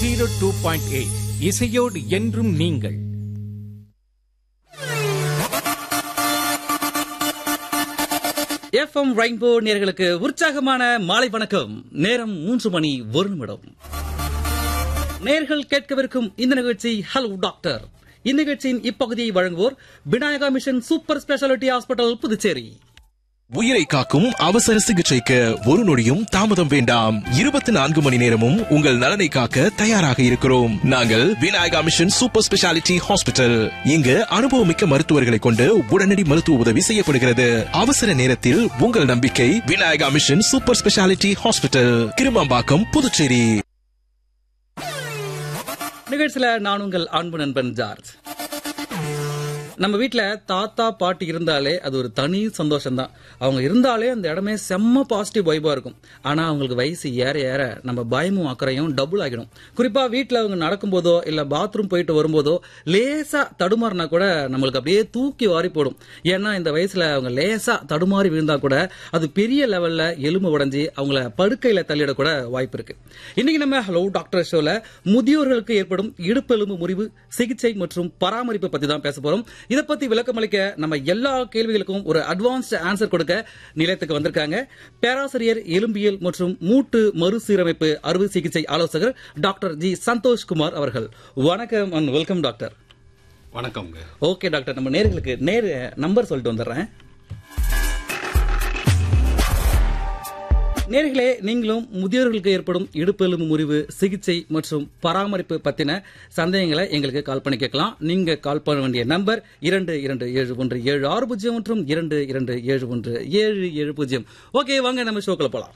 zero two point eight இசையோடு என்றும் நீங்கள் எஃப்எம் ரெயின்போ நேர்களுக்கு உற்சாகமான மாலை வணக்கம் நேரம் மூன்று மணி ஒரு நிமிடம் நேர்கள் கேட்கவிருக்கும் இந்த நிகழ்ச்சி ஹலோ டாக்டர் இந்நிகழ்ச்சியின் இப்பகுதியை வழங்குவோர் Vinayaka mission super speciality hospital Puducherry உயிரை காக்கும் அவசர சிகிச்சைக்கு ஒரு நொடியும் தாமதம் வேண்டாம் இருபத்தி நான்கு மணி நேரமும் உங்கள் நலனை காக்க தயாராக இருக்கிறோம் நாங்கள் Vinayaka mission super speciality hospital இங்கு அனுபவமிக்க மருத்துவர்களை கொண்டு உடனடி மருத்துவ உதவி செய்யப்படுகிறது அவசர நேரத்தில் உங்கள் நம்பிக்கை Vinayaka mission super speciality hospital Kirumampakkam Puducherry நிகழ்ச்சியில நான் உங்கள் அன்பு நண்பன் ஜார்ஜ் நம்ம வீட்ல தாத்தா பாட்டி இருந்தாலே அது ஒரு தனி சந்தோஷம் தான் அவங்க இருந்தாலே அந்த இடமே செம்ம பாசிட்டிவ் வைபா இருக்கும் ஆனா அவங்களுக்கு வயசு ஏற ஏற நம்ம பயமும் அக்கறையும் டபுள் ஆகிடும் குறிப்பா வீட்ல அவங்க நடக்கும்போதோ இல்ல பாத்ரூம் போயிட்டு வரும்போதோ லேசா தடுமாறினா கூட நம்மளுக்கு அப்படியே தூக்கி வாரி போடும் ஏன்னா இந்த வயசுல அவங்க லேசா தடுமாறி விழுந்தா கூட அது பெரிய லெவல்ல எலும்பு உடைஞ்சி அவங்கள படுக்கையில தள்ளிட கூட வாய்ப்பு இருக்கு இன்னைக்கு நம்ம ஹலோ டாக்டர் ஷோல முதியோர்களுக்கு ஏற்படும் இடுப்பெலும்பு முறிவு சிகிச்சை மற்றும் பராமரிப்பு பத்தி தான் பேச போறோம் இதை பத்தி விளக்கம் அளிக்க நம்ம எல்லா கேள்விகளுக்கும் ஒரு அட்வான்ஸ்ட் ஆன்சர் கொடுக்க நிலையத்துக்கு வந்திருக்காங்க பேராசிரியர் எலும்பியல் மற்றும் மூட்டு மறுசீரமைப்பு அறுவை சிகிச்சை ஆலோசகர் டாக்டர் ஜி சந்தோஷ் குமார் அவர்கள் வணக்கம் அண்ட் வெல்கம் டாக்டர் வணக்கம்ங்க ஓகே டாக்டர் நம்ம நேர்களுக்கு நேர் நம்பர் சொல்லிட்டு வந்துடுறேன் நேர்களே நீங்களும் முதியோர்களுக்கு ஏற்படும் இடுப்பெலும்பு முறிவு சிகிச்சை மற்றும் பராமரிப்பு பத்தின சந்தேகங்களை எங்களுக்கு கால் பண்ணி கேட்கலாம் நீங்க கால் பண்ண வேண்டிய நம்பர் இரண்டு இரண்டு ஏழு ஒன்று ஏழு ஆறு பூஜ்ஜியம் மற்றும் இரண்டு இரண்டு ஏழு ஒன்று ஏழு ஏழு பூஜ்ஜியம் ஓகே வாங்க நம்ம ஷோக்குள்ள போலாம்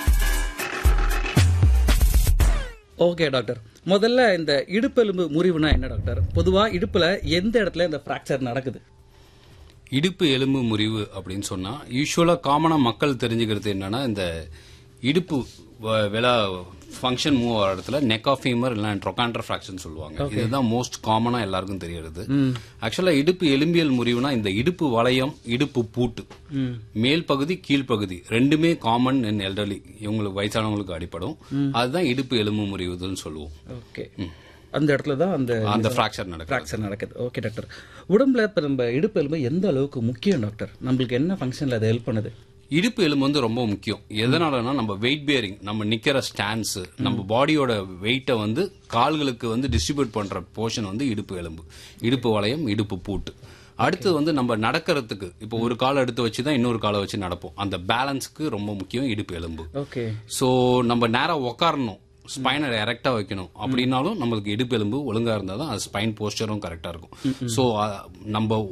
ஓகே டாக்டர் முதல்ல இந்த இடுப்பெலும்பு முறிவுனா என்ன டாக்டர் பொதுவா இடுப்புல எந்த இடத்துல இந்த பிராக்சர் நடக்குது இடுப்பு எலும்பு முறிவு அப்படின்னு சொன்னா யூஸ்வலா காமனா மக்கள் தெரிஞ்சுக்கிறது என்னன்னா இந்த இடுப்பு வ- விழா ஃபங்க்ஷன் மூவ் ஆகிற இடத்துல நெக் ஆஃப் ஃபீமர் இல்லை ட்ரொகாண்டர் ஃபிராக்ஷன் சொல்லுவாங்க இதுதான் மோஸ்ட் காமனா எல்லாருக்கும் தெரியறது ஆக்சுவலா இடுப்பு எலும்பியல் முறிவுனா இந்த இடுப்பு வளையம் இடுப்பு பூட்டு மேல் பகுதி கீழ்ப்பகுதி ரெண்டுமே காமன் இன் எல்டர்லி இவங்களுக்கு வயசானவங்களுக்கு அடிப்படும் அதுதான் இடுப்பு எலும்பு முறிவுதுன்னு சொல்லுவோம் ஓகே அந்த இடத்துல தான் அந்த அந்த ஃபிராக்சர் நடக்கும் ஃப்ராக்சர் நடக்குது ஓகே டாக்டர் உடம்புல இப்போ நம்ம இடுப்பு எலும்பு எந்த அளவுக்கு முக்கியம் டாக்டர் நம்மளுக்கு என்ன ஃபங்க்ஷனில் அது ஹெல்ப் பண்ணுது இடுப்பு எலும்பு வந்து ரொம்ப முக்கியம் எதனாலனா நம்ம வெயிட் பேரிங் நம்ம நிக்கிற ஸ்டாண்ட்ஸ் நம்ம பாடியோட வெயிட்டை வந்து கால்களுக்கு வந்து டிஸ்ட்ரிபியூட் பண்ற போர்ஷன் வந்து இடுப்பு எலும்பு இடுப்பு வளையம் இடுப்பு பூட்டு அடுத்து வந்து நம்ம நடக்கிறதுக்கு இப்போ ஒரு காலை எடுத்து வச்சு தான் இன்னொரு காலை வச்சு நடப்போம் அந்த பேலன்ஸ்க்கு ரொம்ப முக்கியம் இடுப்பு எலும்பு ஓகே ஸோ நம்ம நேரா உக்காரணும் ஸ்பைனை எரெக்டா வைக்கணும் அப்படின்னாலும் நம்மளுக்கு இடுப்பு எலும்பு ஒழுங்கா இருந்தால் தான் அது ஸ்பைன் போஸ்டரும் கரெக்டா இருக்கும் ஸோ நம்ம